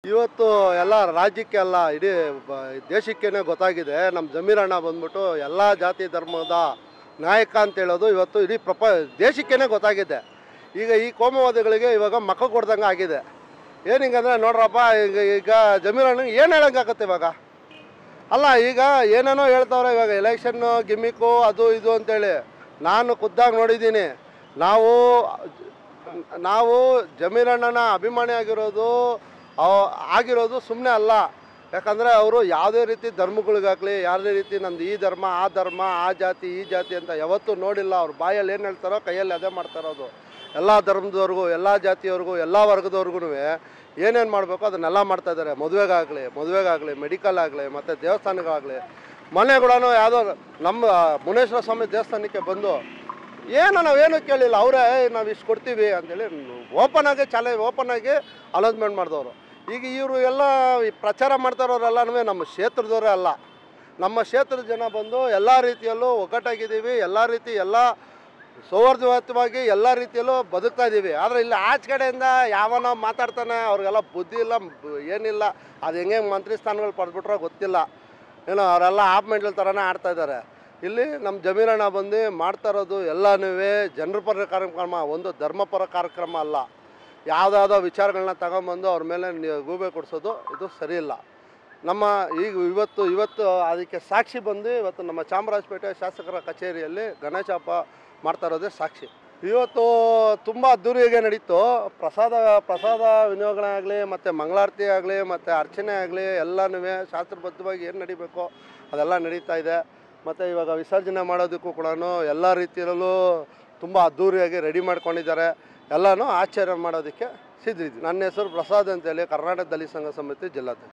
ಇವತ್ತು ಎಲ್ಲ ರಾಜ್ಯಕ್ಕೆ ಅಲ್ಲ ಇಡೀ ಬ- ದೇಶಕ್ಕೇನೆ ಗೊತ್ತಾಗಿದೆ ನಮ್ಮ ಜಮೀರಣ್ಣ ಬಂದ್ಬಿಟ್ಟು ಎಲ್ಲ ಜಾತಿ ಧರ್ಮದ ನಾಯಕ ಅಂತ ಹೇಳೋದು ಇವತ್ತು ಇಡೀ ಪ್ರಪ ದೇಶಕ್ಕೇನೆ ಗೊತ್ತಾಗಿದೆ ಈಗ ಈ ಕೋಮುವಾದಿಗಳಿಗೆ ಇವಾಗ ಮಕ್ಕ ಕೊಡ್ದಂಗೆ ಆಗಿದೆ ಏನು ಹಿಂಗಂದ್ರೆ ನೋಡ್ರಪ್ಪ ಈಗ ಈಗ ಜಮೀರಣ್ಣಗೆ ಏನು ಹೇಳೋಂಗಾಗತ್ತೆ ಇವಾಗ ಅಲ್ಲ ಈಗ ಏನೇನೋ ಹೇಳ್ತಾವ್ರೆ ಇವಾಗ ಎಲೆಕ್ಷನ್ನು ಗಿಮ್ಮಿಕ್ಕು ಅದು ಇದು ಅಂತೇಳಿ ನಾನು ಖುದ್ದಾಗಿ ನೋಡಿದ್ದೀನಿ ನಾವು ನಾವು ಜಮೀರಣ್ಣನ ಅಭಿಮಾನಿ ಆಗಿರೋದು ಅವ- ಆಗಿರೋದು ಸುಮ್ಮನೆ ಅಲ್ಲ ಯಾಕಂದರೆ ಅವರು ಯಾವುದೇ ರೀತಿ ಧರ್ಮಗಳಿಗಾಗಲಿ ಯಾವುದೇ ರೀತಿ ನಂದು ಈ ಧರ್ಮ ಆ ಧರ್ಮ ಆ ಜಾತಿ ಈ ಜಾತಿ ಅಂತ ಯಾವತ್ತೂ ನೋಡಿಲ್ಲ ಅವ್ರ ಬಾಯಲ್ಲಿ ಏನು ಹೇಳ್ತಾರೋ ಕೈಯಲ್ಲಿ ಅದೇ ಮಾಡ್ತಾ ಇರೋದು ಎಲ್ಲ ಧರ್ಮದವ್ರಿಗೂ ಎಲ್ಲ ಜಾತಿಯವ್ರಿಗೂ ಎಲ್ಲ ವರ್ಗದವ್ರಿಗೂ ಏನೇನು ಮಾಡಬೇಕು ಅದನ್ನೆಲ್ಲ ಮಾಡ್ತಾ ಇದ್ದಾರೆ ಮದುವೆಗಾಗಲಿ ಮದುವೆಗಾಗಲಿ ಮೆಡಿಕಲ್ ಆಗಲಿ ಮತ್ತು ದೇವಸ್ಥಾನಗಳಾಗಲಿ ಮೊನ್ನೆ ಕೂಡ ಯಾವುದೋ ನಮ್ಮ ಮುನೇಶ್ವರ ಸ್ವಾಮಿ ದೇವಸ್ಥಾನಕ್ಕೆ ಬಂದು ಏನು ನಾವೇನು ಕೇಳಿಲ್ಲ ಅವರೇ ನಾವು ಇಷ್ಟು ಕೊಡ್ತೀವಿ ಅಂತೇಳಿ ಓಪನ್ ಆಗಿ ಚಾಲೆ ಓಪನ್ ಆಗಿ ಅನೌನ್ಸ್ಮೆಂಟ್ ಮಾಡಿದವರು ಈಗ ಇವರು ಎಲ್ಲ ಈ ಪ್ರಚಾರ ಮಾಡ್ತಾ ಇರೋರೆಲ್ಲನೂ ನಮ್ಮ ಕ್ಷೇತ್ರದವರೇ ಅಲ್ಲ ನಮ್ಮ ಕ್ಷೇತ್ರದ ಜನ ಬಂದು ಎಲ್ಲ ರೀತಿಯಲ್ಲೂ ಒಗ್ಗಟ್ಟಾಗಿದ್ದೀವಿ ಎಲ್ಲ ರೀತಿ ಎಲ್ಲ ಸೌಹಾರ್ದಯುತವಾಗಿ ಎಲ್ಲ ರೀತಿಯಲ್ಲೂ ಬದುಕ್ತಾ ಇದ್ದೀವಿ ಆದರೆ ಇಲ್ಲಿ ಆಚೆ ಕಡೆಯಿಂದ ಯಾವನೋ ಮಾತಾಡ್ತಾನೆ ಅವ್ರಿಗೆಲ್ಲ ಬುದ್ಧಿ ಇಲ್ಲ ಬ- ಏನಿಲ್ಲ ಅದು ಹೆಂಗೆ ಮಂತ್ರಿ ಸ್ಥಾನಗಳು ಪಡೆದ್ಬಿಟ್ರೋ ಗೊತ್ತಿಲ್ಲ ಏನೋ ಅವರೆಲ್ಲ ಆಫ್ ಮೆಂಟಲ್ ಥರನೇ ಆಡ್ತಾ ಇದ್ದಾರೆ ಇಲ್ಲಿ ನಮ್ಮ ಜಮೀರಣ್ಣ ಬಂದು ಮಾಡ್ತಾ ಇರೋದು ಎಲ್ಲನೂ ಜನರ ಪರ ಕಾರ್ಯಕ್ರಮ ಒಂದು ಧರ್ಮಪರ ಕಾರ್ಯಕ್ರಮ ಅಲ್ಲ ಯಾವುದಾವುದೋ ವಿಚಾರಗಳನ್ನ ತಗೊಂಬಂದು ಅವ್ರ ಮೇಲೆ ನಿ- ಗೂಬೆ ಕೊಡಿಸೋದು ಇದು ಸರಿ ಇಲ್ಲ ನಮ್ಮ ಈಗ ಇವತ್ತು ಇವತ್ತು ಅದಕ್ಕೆ ಸಾಕ್ಷಿ ಬಂದು ಇವತ್ತು ನಮ್ಮ ಚಾಮರಾಜಪೇಟೆ ಶಾಸಕರ ಕಚೇರಿಯಲ್ಲಿ ಗಣೇಶ ಹಬ್ಬ ಮಾಡ್ತಾ ಇರೋದೇ ಸಾಕ್ಷಿ ಇವತ್ತು ತುಂಬ ಅದ್ದೂರಿಯಾಗೆ ನಡೀತು ಪ್ರಸಾದ ಪ್ರಸಾದ ವಿನಿಯೋಗಣೆ ಆಗಲಿ ಮತ್ತು ಮಂಗಳಾರತಿ ಆಗಲಿ ಮತ್ತು ಅರ್ಚನೆ ಆಗಲಿ ಎಲ್ಲನೂ ಶಾಸ್ತ್ರಬದ್ಧವಾಗಿ ಏನು ನಡಿಬೇಕು ಅದೆಲ್ಲ ನಡೀತಾ ಇದೆ ಮತ್ತು ಇವಾಗ ವಿಸರ್ಜನೆ ಮಾಡೋದಕ್ಕೂ ಕೂಡ ಎಲ್ಲ ರೀತಿಯಲ್ಲೂ ತುಂಬ ಅದ್ದೂರಿಯಾಗಿ ರೆಡಿ ಮಾಡ್ಕೊಂಡಿದ್ದಾರೆ ಎಲ್ಲನೂ ಆಚರಣೆ ಮಾಡೋದಕ್ಕೆ ಸಿದ್ಧಿದ್ವಿ ನನ್ನ ಹೆಸರು ಪ್ರಸಾದ್ ಅಂತೇಳಿ ಕರ್ನಾಟಕ ದಲಿತ ಸಂಘ ಸಮಿತಿ ಜಿಲ್ಲಾಧ್ಯಕ್ಷ